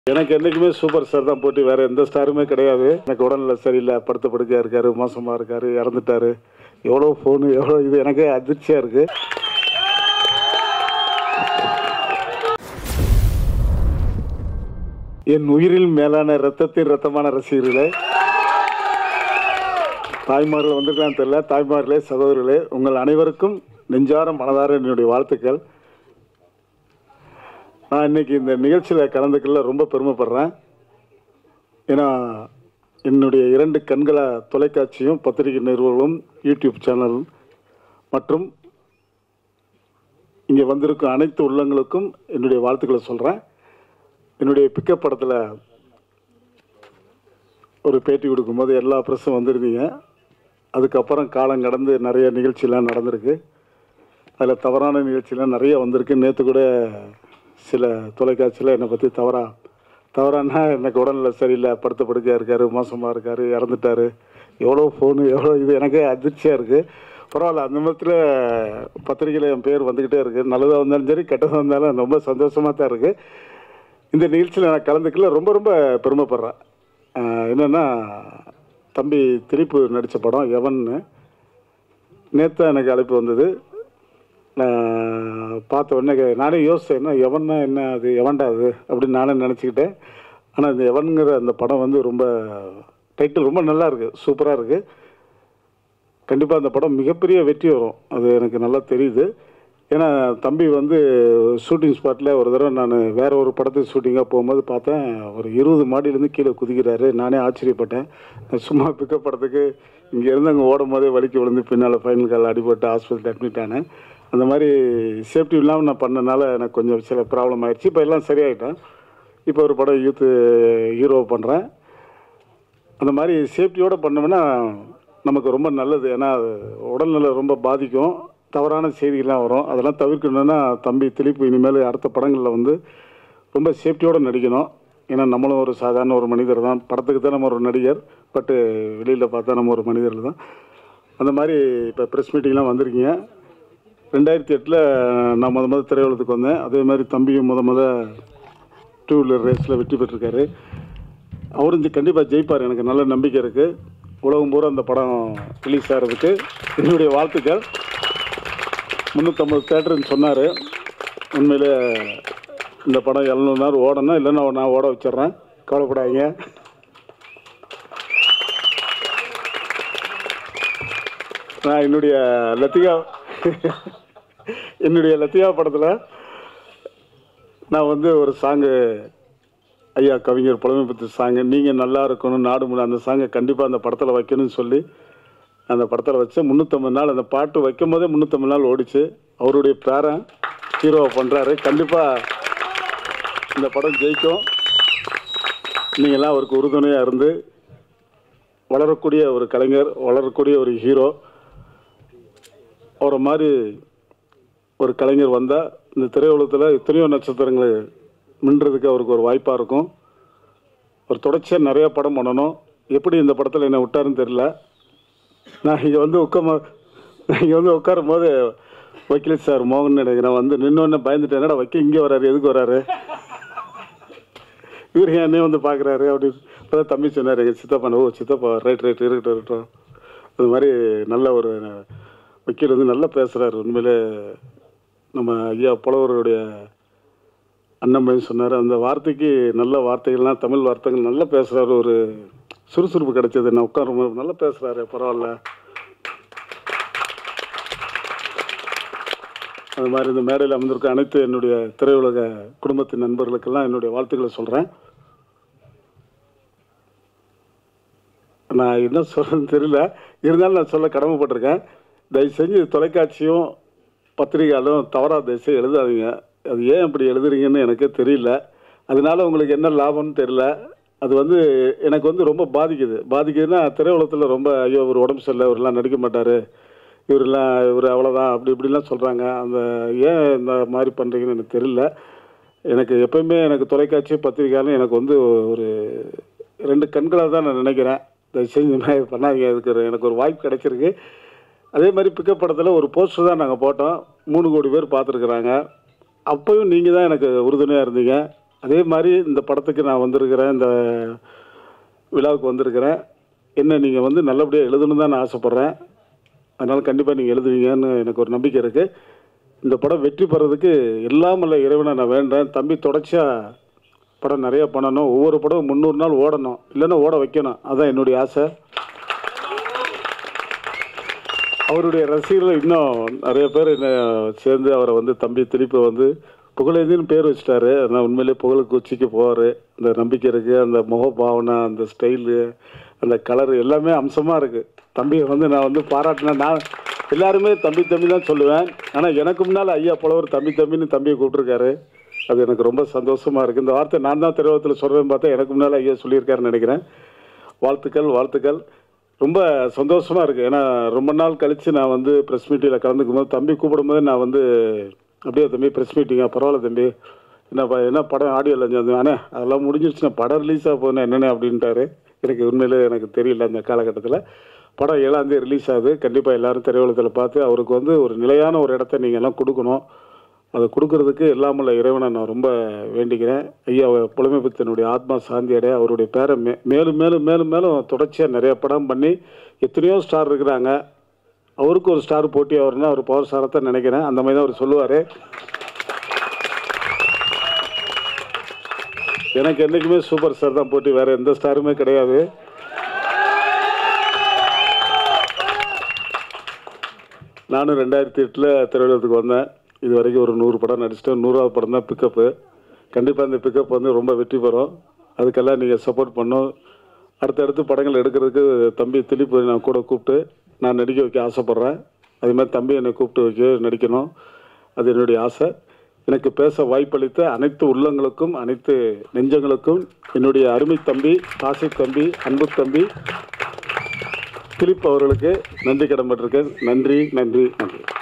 எனக்கு என்றைக்குமே super star தான் போட்டி வேற எந்த ஸ்டாருமே கிடையாது எனக்கு உடல்நிலை சரியில்லை படுத்த படுக்கையாக இருக்காரு மோசமாக இருக்காரு இறந்துட்டாரு எவ்வளோ ஃபோனு எவ்வளோ இது எனக்கு அதிர்ச்சியாக இருக்கு என் உயிரில் மேலான ரத்தத்தின் ரத்தமான ரசிகர்களே தாய்மார்கள் வந்திருக்கான்னு தெரியல தாய்மார்களே சகோதரர்களே உங்கள் அனைவருக்கும் நெஞ்சார மனதார என்னுடைய வாழ்த்துக்கள் நான் இன்னைக்கு இந்த நிகழ்ச்சியில் கலந்துக்கல ரொம்ப பெருமைப்படுறேன் ஏன்னா என்னுடைய இரண்டு கண்களை தொலைக்காட்சியும் பத்திரிகை நிறுவனங்களும் யூடியூப் சேனல் மற்றும் இங்கே வந்திருக்கும் அனைத்து உள்ளங்களுக்கும் என்னுடைய வாழ்த்துக்களை சொல்கிறேன் என்னுடைய பிக்கப் படத்தில் ஒரு பேட்டி கொடுக்கும்போது எல்லா ப்ரெஸ்ஸும் வந்திருந்தீங்க அதுக்கப்புறம் காலம் கடந்து நிறைய நிகழ்ச்சியெலாம் நடந்திருக்கு அதில் தவறான நிகழ்ச்சியெலாம் நிறைய வந்திருக்கு நேற்று கூட சில தொலைக்காட்சியில் என்னை பற்றி தவறா தவறானா எனக்கு உடல்நிலை சரியில்லை படுத்த படுக்கையாக இருக்கார் மோசமாக இருக்கார் இறந்துட்டார் எவ்வளோ ஃபோனு எவ்வளோ இது எனக்கு அதிர்ச்சியாக இருக்குது பரவாயில்ல அந்த நேரத்தில் பத்திரிகையில் என் பேர் வந்துக்கிட்டே இருக்குது நல்லதாக வந்தாலும் சரி கெட்டதாக இருந்தாலும் ரொம்ப சந்தோஷமாக தான் இருக்குது இந்த நிகழ்ச்சியில் நான் கலந்துக்கல ரொம்ப ரொம்ப பெருமைப்படுறேன் ஆஹ் என்னன்னா தம்பி திரிப்பு நடித்த படம் எவன்னு நேற்று எனக்கு அழைப்பு வந்தது நான் பார்த்த உடனே கே- நானே யோசித்தேன் என்ன எவன்னா என்ன அது எவன்டா அது அப்படின்னு நானே நினச்சிக்கிட்டேன் ஆனால் இந்த எவன்கிற அந்த படம் வந்து ரொம்ப டைட்டில் ரொம்ப நல்லா இருக்குது சூப்பராக இருக்குது கண்டிப்பாக அந்த படம் மிகப்பெரிய வெற்றி வரும் அது எனக்கு நல்லா தெரியுது ஏன்னா தம்பி வந்து ஷூட்டிங் ஸ்பாட்டில் ஒரு தடவை நான் வேற ஒரு படத்துக்கு ஷூட்டிங்காக போகும்போது பார்த்தேன் ஒரு இருபது மாடியிலேருந்து கீழே குதிக்கிறாரு நானே ஆச்சரியப்பட்டேன் நான் சும்மா பிக்கப் படத்துக்கு இங்கேருந்து அங்கே ஓடும் போதே வலிக்கு விழுந்து பின்னால் ஃபைனல் கால் அடிபட்டு ஹாஸ்பிட்டல் அட்மிட் ஆனேன் அந்த மாதிரி சேஃப்டி இல்லாமல் நான் பண்ணனால எனக்கு கொஞ்சம் சில ப்ராப்ளம் ஆயிடுச்சு இப்போ எல்லாம் சரியாயிட்டேன் இப்போ ஒரு படம் யூத்து ஹீரோ பண்ணுறேன் அந்த மாதிரி சேஃப்டியோடு பண்ணோம்னா நமக்கு ரொம்ப நல்லது ஏன்னா அது உடல்நிலை ரொம்ப பாதிக்கும் தவறான செய்திகள்லாம் வரும் அதெல்லாம் தவிர்க்கணும்னா தம்பி திலீப் இனிமேல் அடுத்த படங்களில் வந்து ரொம்ப சேஃப்டியோடு நடிக்கணும் ஏன்னா நம்மளும் ஒரு சாதாரண ஒரு மனிதர் தான் படத்துக்கு தான் நம்ம ஒரு நடிகர் பட்டு வெளியில் பார்த்தா நம்ம ஒரு மனிதர் தான் அந்த மாதிரி இப்போ ப்ரெஸ் மீட்டிங்லாம் வந்திருக்கீங்க ரெண்டாயிரத்தி எட்டில் நான் முத முத திரையுலகத்துக்கு வந்தேன் அதே மாதிரி தம்பியும் முத முத டூ வீலர் ரேஸில் வெற்றி பெற்றிருக்காரு அவரும் கண்டிப்பாக ஜெயிப்பார் எனக்கு நல்ல நம்பிக்கை இருக்குது உலகம் பூரா அந்த படம் ரிலீஸ் ஆகிறதுக்கு என்னுடைய வாழ்த்துக்கள் முந்நூற்றம்பது தேட்டருன்னு சொன்னார் உண்மையிலே இந்த படம் எழுநூறு நேரம் ஓடணும் இல்லைன்னா நான் ஓட வச்சிடுறேன் கவலைப்படாதீங்க நான் என்னுடைய லத்திகா என்னுடைய லத்திகா படத்தில் நான் வந்து ஒரு சாங்கு ஐயா கவிஞர் புலமை பற்றி சாங்கு நீங்கள் நல்லா இருக்கணும் நாடு முழு அந்த சாங்கை கண்டிப்பாக அந்த படத்தில் வைக்கணும்னு சொல்லி அந்த படத்தில் வச்சு முந்நூற்றம்பது நாள் அந்த பாட்டு வைக்கும் போதே முந்நூற்றம்பது நாள் ஓடிச்சு அவருடைய பேரன் ஹீரோவை பண்ணுறாரு கண்டிப்பாக இந்த படம் ஜெயிக்கும் நீங்கள்லாம் அவருக்கு உறுதுணையாக இருந்து வளரக்கூடிய ஒரு கலைஞர் வளரக்கூடிய ஒரு ஹீரோ அவரை மாதிரி ஒரு கலைஞர் வந்தால் இந்த திரையுலகத்தில் எத்தனையோ நட்சத்திரங்கள் மின்றதுக்கு அவருக்கு ஒரு வாய்ப்பாக இருக்கும் ஒரு தொடர்ச்சியாக நிறைய படம் பண்ணணும் எப்படி இந்த படத்தில் என்னை விட்டாருன்னு தெரியல நான் இங்கே வந்து உட்காம நான் இங்கே வந்து உட்காரும் போது வக்கீல் சார் மோகன் நினைக்கிறேன் வந்து நின்னோடனே பயந்துட்டேன் என்னடா வக்கீல் இங்கே வராரு எதுக்கு வராரு இவர் என்னையும் வந்து பார்க்குறாரு அப்படின்னு இப்போதான் தம்பி சொன்னார் எங்கள் சித்தப்பா ஓ சித்தப்பா ரைட் ரைட் இருக்கட்டும் இருக்கட்டும் அது மாதிரி நல்ல ஒரு வக்கீல் வந்து நல்லா பேசுகிறாரு உண்மையிலே நம்ம ஐயா புலவருடைய அண்ணன் சொன்னார் அந்த வார்த்தைக்கு நல்ல வார்த்தைகள்லாம் தமிழ் வார்த்தைகள் நல்லா பேசுகிறாரு ஒரு சுறுசுறுப்பு கிடைச்சது நான் உட்காரும் நல்லா பேசுகிறாரு பரவாயில்ல அது மாதிரி இந்த மேடையில் அமர்ந்திருக்க அனைத்து என்னுடைய திரையுலக குடும்பத்தின் நண்பர்களுக்கெல்லாம் என்னுடைய வாழ்த்துக்களை சொல்கிறேன் நான் என்ன சொல்கிறேன்னு தெரியல இருந்தாலும் நான் சொல்ல கடமைப்பட்டிருக்கேன் தயவு செஞ்சு தொலைக்காட்சியும் பத்திரிகையாலும் தவறாக தயவு செய்து எழுதாதீங்க அது ஏன் அப்படி எழுதுறீங்கன்னு எனக்கே தெரியல அதனால உங்களுக்கு என்ன லாபம்னு தெரியல அது வந்து எனக்கு வந்து ரொம்ப பாதிக்குது பாதிக்குதுன்னா திரையுலகத்தில் ரொம்ப ஐயோ ஒரு உடம்பு சரியில்லை இவரெல்லாம் நடிக்க மாட்டார் இவரெல்லாம் இவர் அவ்வளோதான் அப்படி இப்படிலாம் சொல்கிறாங்க அந்த ஏன் இந்த மாதிரி பண்ணுறீங்கன்னு எனக்கு தெரியல எனக்கு எப்பயுமே எனக்கு தொலைக்காட்சி பத்திரிக்கையாலும் எனக்கு வந்து ஒரு ரெண்டு கண்களாக தான் நான் நினைக்கிறேன் தயவு செஞ்சு இந்த மாதிரி பண்ணாதீங்க அதுக்கு ஒரு- எனக்கு ஒரு வாய்ப்பு கிடைச்சிருக்கு அதே மாதிரி பிக்கப் படத்தில் ஒரு போஸ்டர் தான் நாங்கள் போட்டோம் மூணு கோடி பேர் பார்த்துருக்குறாங்க அப்பயும் நீங்கள் தான் எனக்கு உறுதுணையாக இருந்தீங்க அதே மாதிரி இந்த படத்துக்கு நான் வந்திருக்கிறேன் இந்த விழாவுக்கு வந்திருக்கிறேன் என்ன நீங்கள் வந்து நல்லபடியாக எழுதணும் தான் நான் ஆசைப்பட்றேன் அதனால் கண்டிப்பாக நீங்கள் எழுதுவீங்கன்னு எனக்கு ஒரு நம்பிக்கை இருக்குது இந்த படம் வெற்றி பெறதுக்கு எல்லாம் அல்ல இறைவனை நான் வேண்டேன் தம்பி தொடர்ச்சியாக படம் நிறைய பண்ணணும் ஒவ்வொரு படம் முந்நூறு நாள் ஓடணும் இல்லைன்னா ஓட வைக்கணும் அதான் என்னுடைய ஆசை அவருடைய ரசிகர்கள் இன்னும் நிறைய பேர் என்ன சேர்ந்து அவரை வந்து தம்பி திருப்பி வந்து புகழேந்தின்னு பேர் வச்சிட்டாரு ஆனால் உண்மையிலே புகழுக்கு உச்சிக்கு போவார் அந்த நம்பிக்கை இருக்குது அந்த முகபாவனை அந்த ஸ்டைலு அந்த கலர் எல்லாமே அம்சமாக இருக்குது தம்பியை வந்து நான் வந்து பாராட்டினேன் நான் எல்லாருமே தம்பி தம்பி தான் சொல்லுவேன் ஆனால் எனக்கு முன்னால் ஐயா புலவர் தம்பி தம்பின்னு தம்பியை கூப்பிட்ருக்காரு அது எனக்கு ரொம்ப சந்தோஷமாக இருக்குது இந்த வார்த்தை நான் தான் திரைவத்தில் சொல்கிறேன்னு பார்த்தா எனக்கு முன்னால் ஐயா சொல்லியிருக்காருன்னு நினைக்கிறேன் வாழ்த்துக்கள் வாழ்த்துக்கள் ரொம்ப சந்தோஷமாக இருக்குது ஏன்னா ரொம்ப நாள் கழித்து நான் வந்து ப்ரெஸ் மீட்டிங்கில் கலந்துக்கும் போது தம்பி கூப்பிடும்போது நான் வந்து அப்படியே தம்பி ப்ரெஸ் மீட்டிங்கா பரவாயில்ல தம்பி என்னப்பா என்ன படம் ஆடியோ லஞ்சம் அண்ணே அதெல்லாம் முடிஞ்சிருச்சுண்ணே படம் ரிலீஸ் ஆக போகுதுண்ணே என்னண்ணே அப்படின்ட்டாரு எனக்கு உண்மையிலே எனக்கு தெரியல அந்த காலகட்டத்தில் படம் ஏழாந்தேதி ரிலீஸ் ஆகுது கண்டிப்பாக எல்லாரும் திரையுலகத்தில் பார்த்து அவருக்கு வந்து ஒரு நிலையான ஒரு இடத்த நீங்கள் எல்லாம் கொடுக்கணும் அதை கொடுக்கறதுக்கு எல்லாமல்ல இறைவனை நான் ரொம்ப வேண்டிக்கிறேன் ஐயா புலமைப்பித்தனுடைய ஆத்மா சாந்தி அடைய அவருடைய பேரை மே மேலும் மேலும் மேலும் மேலும் தொடர்ச்சியாக நிறைய படம் பண்ணி எத்தனையோ ஸ்டார் இருக்கிறாங்க அவருக்கு ஒரு ஸ்டார் போட்டி அவர்னா அவர் பவர் ஸ்டாரை தான் நினைக்கிறேன் அந்த மாதிரி தான் அவர் சொல்லுவார் எனக்கு என்றைக்குமே சூப்பர் ஸ்டார் தான் போட்டி வேறு எந்த ஸ்டாருமே கிடையாது நானும் ரெண்டாயிரத்தி எட்டில் திரையுலகத்துக்கு வந்தேன் இது வரைக்கும் ஒரு நூறு படம் நடிச்சிட்டேன் நூறாவது படம் தான் பிக்கப்பு கண்டிப்பாக இந்த பிக்கப் வந்து ரொம்ப வெற்றி பெறும் அதுக்கெல்லாம் நீங்கள் சப்போர்ட் பண்ணும் அடுத்தடுத்து படங்கள் எடுக்கிறதுக்கு தம்பி திலீப் நான் கூட கூப்பிட்டு நான் நடிக்க வைக்க ஆசைப்பட்றேன் அதே மாதிரி தம்பி என்னை கூப்பிட்டு வைக்க நடிக்கணும் அது என்னுடைய ஆசை எனக்கு பேச வாய்ப்பளித்த அனைத்து உள்ளங்களுக்கும் அனைத்து நெஞ்சங்களுக்கும் என்னுடைய அருமை தம்பி ஆசை தம்பி அன்பு தம்பி திலீப் அவர்களுக்கு நன்றி கடன்பட்டிருக்கேன் நன்றி நன்றி நன்றி